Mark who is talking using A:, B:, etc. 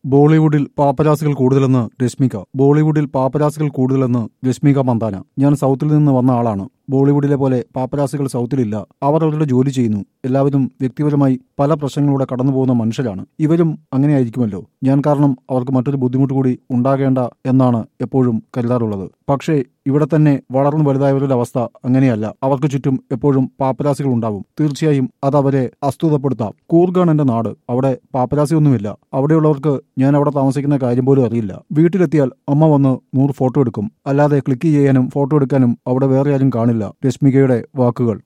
A: ബോളിവുഡിൽ പാപ്പരാസികൾ കൂടുതലെന്ന് രശ്മിക ബോളിവുഡിൽ പാപ്പരാസികൾ കൂടുതലെന്ന് രശ്മിക മന്ദാന ഞാൻ സൗത്തിൽ നിന്ന് വന്ന ആളാണ് ബോളിവുഡിലെ പോലെ പാപ്പരാസികൾ സൗത്തിലില്ല അവർ അവരുടെ ജോലി ചെയ്യുന്നു എല്ലാവരും വ്യക്തിപരമായി പല പ്രശ്നങ്ങളിലൂടെ കടന്നു പോകുന്ന മനുഷ്യരാണ് ഇവരും അങ്ങനെയായിരിക്കുമല്ലോ ഞാൻ കാരണം അവർക്ക് മറ്റൊരു ബുദ്ധിമുട്ട് കൂടി ഉണ്ടാകേണ്ട എന്നാണ് എപ്പോഴും കരുതാറുള്ളത് പക്ഷേ ഇവിടെ തന്നെ വളർന്നു വലുതായവരുടെ അവസ്ഥ അങ്ങനെയല്ല അവർക്ക് ചുറ്റും എപ്പോഴും പാപ്പരാസികൾ ഉണ്ടാവും തീർച്ചയായും അത് അവരെ അസ്തുതപ്പെടുത്താം കൂർഗാണ് എന്റെ നാട് അവിടെ പാപ്പരാസി ഒന്നുമില്ല അവിടെയുള്ളവർക്ക് ഞാൻ അവിടെ താമസിക്കുന്ന കാര്യം പോലും അറിയില്ല വീട്ടിലെത്തിയാൽ അമ്മ വന്ന് നൂറ് ഫോട്ടോ എടുക്കും അല്ലാതെ ക്ലിക്ക് ചെയ്യാനും ഫോട്ടോ എടുക്കാനും അവിടെ വേറെ ആരും കാണില്ല രശ്മികയുടെ വാക്കുകൾ